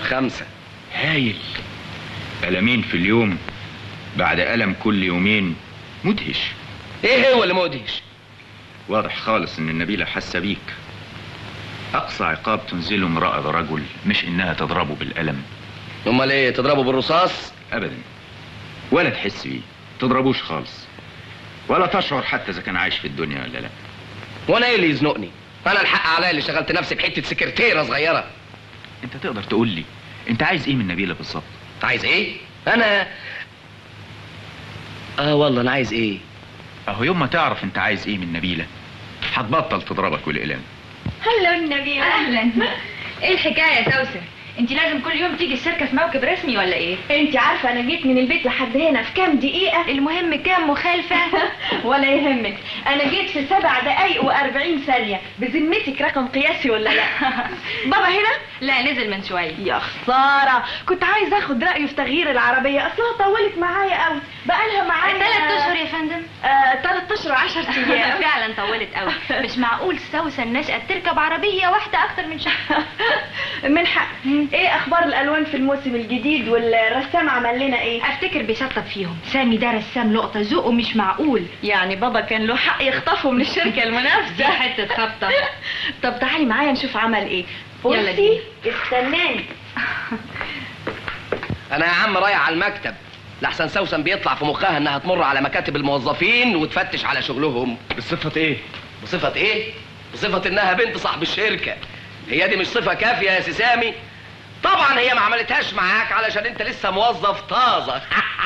خمسة هايل ألمين في اليوم بعد ألم كل يومين مدهش ايه هو اللي مدهش واضح خالص إن النبيلة حاسة بيك أقصى عقاب تنزله امرأة برجل مش إنها تضربه بالألم امال ايه تضربه بالرصاص أبدا ولا تحس بيه تضربوش خالص ولا تشعر حتى إذا كان عايش في الدنيا ولا لا وانا ايه اللي يزنقني انا الحق عليا اللي شغلت نفسي بحته سكرتيره صغيره أنت تقدر تقول لي أنت عايز إيه من نبيلة بالظبط انت عايز ايه انا اه والله انا عايز ايه أهو يوم ما تعرف أنت عايز إيه من نبيلة هتبطل تضربك والإقلام هلا النبي اهلا ايه الحكايه يا سوسن انت لازم كل يوم تيجي الشركه في موكب رسمي ولا ايه انت عارفه انا جيت من البيت لحد هنا في كام دقيقه المهم كام مخالفه ولا يهمك انا جيت في سبع دقايق واربعين ثانيه بذمتك رقم قياسي ولا لا بابا هنا لا نزل من شويه يا خساره كنت عايزه اخد رايه في تغيير العربيه اصلها طولت معايا قوي بقالها معايا ثلاث اشهر يا فندم آه ثلاث اشهر 10 ايام فعلا طولت قوي مش معقول سوسن نشأت تركب عربيه واحده اكتر من شهر من حق ايه اخبار الالوان في الموسم الجديد والرسام عمل لنا ايه افتكر بيشطب فيهم سامي ده رسام لقطه ذوقه مش معقول يعني بابا كان له حق يخطفه من الشركه دي المنافسه حته خبطه طب تعالي معايا نشوف عمل ايه يلا بصي استناني انا يا عم رايح على المكتب لحسن سوسن بيطلع في مخها انها تمر على مكاتب الموظفين وتفتش على شغلهم بصفة إيه؟ بصفة ايه؟ بصفة انها بنت صاحب الشركة هي دي مش صفة كافية يا سيسامي طبعا هي ما عملتهاش معاك علشان انت لسه موظف طازة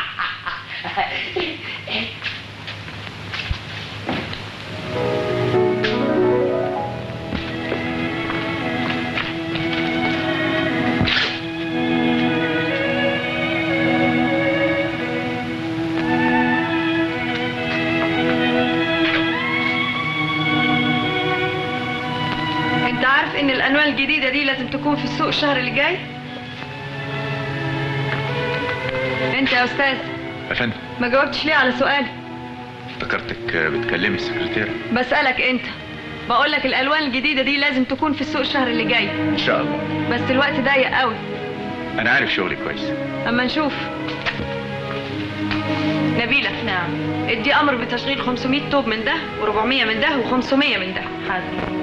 انت عارف ان الانواع الجديده دي لازم تكون في السوق الشهر اللي جاي انت يا استاذ يا فندم ما جاوبتش ليه على سؤالي افتكرتك بتكلمي السكرتيرة بسالك انت بقول لك الالوان الجديده دي لازم تكون في السوق الشهر اللي جاي إن شاء الله بس الوقت ضيق قوي أنا عارف شغلي كويس اما نشوف نبيلة نعم ادي امر بتشغيل 500 توب من ده و400 من ده و500 من ده حاضر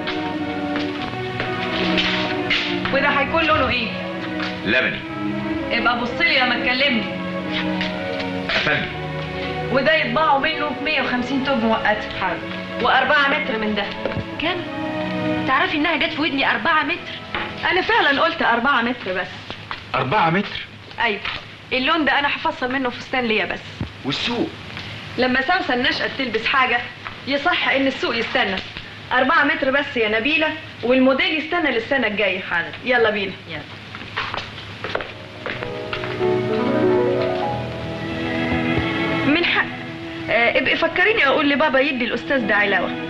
وده هيكون لونه ايه لبني ابقى بص لي لما تكلمني يا فندم وده يطبعوا منه 150 توب مؤقته حاضر وأربعة متر من ده كام تعرفي انها جت في ودني أربعة متر أنا فعلا قلت أربعة متر بس أربعة متر أيوة اللون ده أنا هفصل منه فستان ليا بس والسوق لما سمسم نشأت تلبس حاجة يصح إن السوق يستنى أربعة متر بس يا نبيلة والموديل يستنى للسنة الجاية حاضر يلا بينا يلا من حق آه ابقي فكريني أقول لبابا يدي الأستاذ ده علاوة